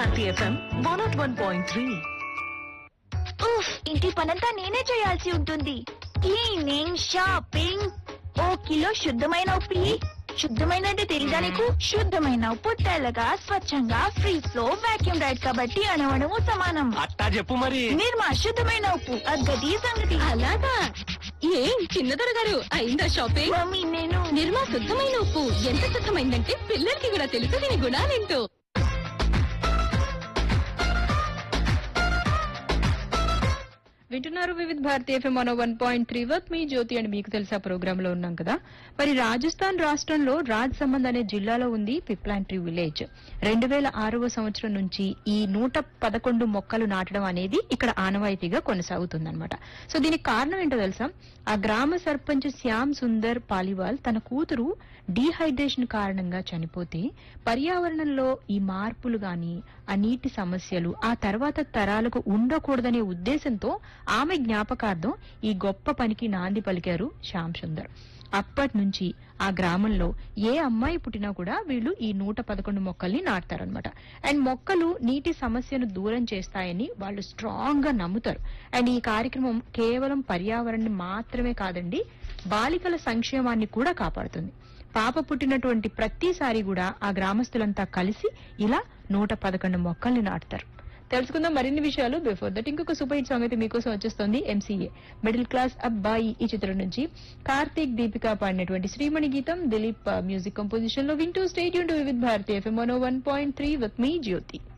Bharati FM one naught one point three ఉఫ్ ఇంటి పనంతా నేనే చేయాల్సి ఉంటుంది క్లీనింగ్ షాపింగ్ ఓ కిలో శుద్ధమైన ఉప్పు ఇయ్యి. శుద్ధమైన అంటే తెలీదా నీకు శుద్ధమైన ఉప్పు తెల్లగా స్వచ్ఛంగా ఫ్రీ ఫ్లో వాక్యూమ్ రైడ్ కాబట్టి అణవణము సమానం అట్టా చెప్పు మరి నిర్మా శుద్ధమైన ఉప్పు అగ్గది సంగతి అలాగా ఏం చిన్నదొర గారు అయిందా షాపింగ్ మమ్మీ నేను నిర్మా శుద్ధమైన ఉప్పు ఎంత శుద్ధమైందంటే పిల్లలకి కూడా తెలుసు దీని గుణాలేంటో వింటున్నారు Vividh Bharati FM one one point three work me Jyothi అని మీకు తెలుసా ప్రోగ్రామ్ లో ఉన్నాం కదా మరి రాజస్థాన్ రాష్ట్రంలో రాజ్ సంబంధ్ అనే జిల్లాలో ఉంది పిప్లాంట్రీ విలేజ్ రెండు వేల ఆరవ సంవత్సరం నుంచి ఈ నూట పదకొండు మొక్కలు నాటడం అనేది ఇక్కడ ఆనవాయితీగా కొనసాగుతుందన్నమాట సో దీనికి కారణం ఏంటో తెలుసా ఆ గ్రామ సర్పంచ్ శ్యామ్ సుందర్ పాలివాల్ తన కూతురు డీహైడ్రేషన్ కారణంగా చనిపోతే పర్యావరణంలో ఈ మార్పులు గాని ఆ నీటి సమస్యలు ఆ తర్వాత తరాలకు ఉండకూడదనే ఉద్దేశంతో ఆమె జ్ఞాపకార్థం ఈ గొప్ప పనికి నాంది పలికారు శ్యామ్ సుందర్ అప్పటి నుంచి ఆ గ్రామంలో ఏ అమ్మాయి పుట్టినా కూడా వీళ్ళు ఈ నూట పదకొండు మొక్కల్ని నాటుతారనమాట అండ్ మొక్కలు నీటి సమస్యను దూరం చేస్తాయని వాళ్ళు స్ట్రాంగ్ గా నమ్ముతారు అండ్ ఈ కార్యక్రమం కేవలం పర్యావరణాన్ని మాత్రమే కాదండి బాలికల సంక్షేమాన్ని కూడా కాపాడుతుంది పాప పుట్టినటువంటి ప్రతిసారి కూడా ఆ గ్రామస్తులంతా కలిసి ఇలా నూట పదకొండు మొక్కల్ని నాటుతారు తెలుసుకుందాం మరిన్ని విషయాలు బిఫోర్ దట్ ఇంకొక సూపర్ హిట్ సాంగ్ అయితే మీకోసం వచ్చేస్తుంది ఎంసీఏ మిడిల్ క్లాస్ అబ్బాయి ఈ చిత్రం నుంచి కార్తీక్ దీపిక పాడినటువంటి శ్రీమణి గీతం దిలీప్ మ్యూజిక్ కంపోజిషన్ లో వింటూ స్టేట్ యూన్ to Vividh Bharati FM one point three with me Jyothi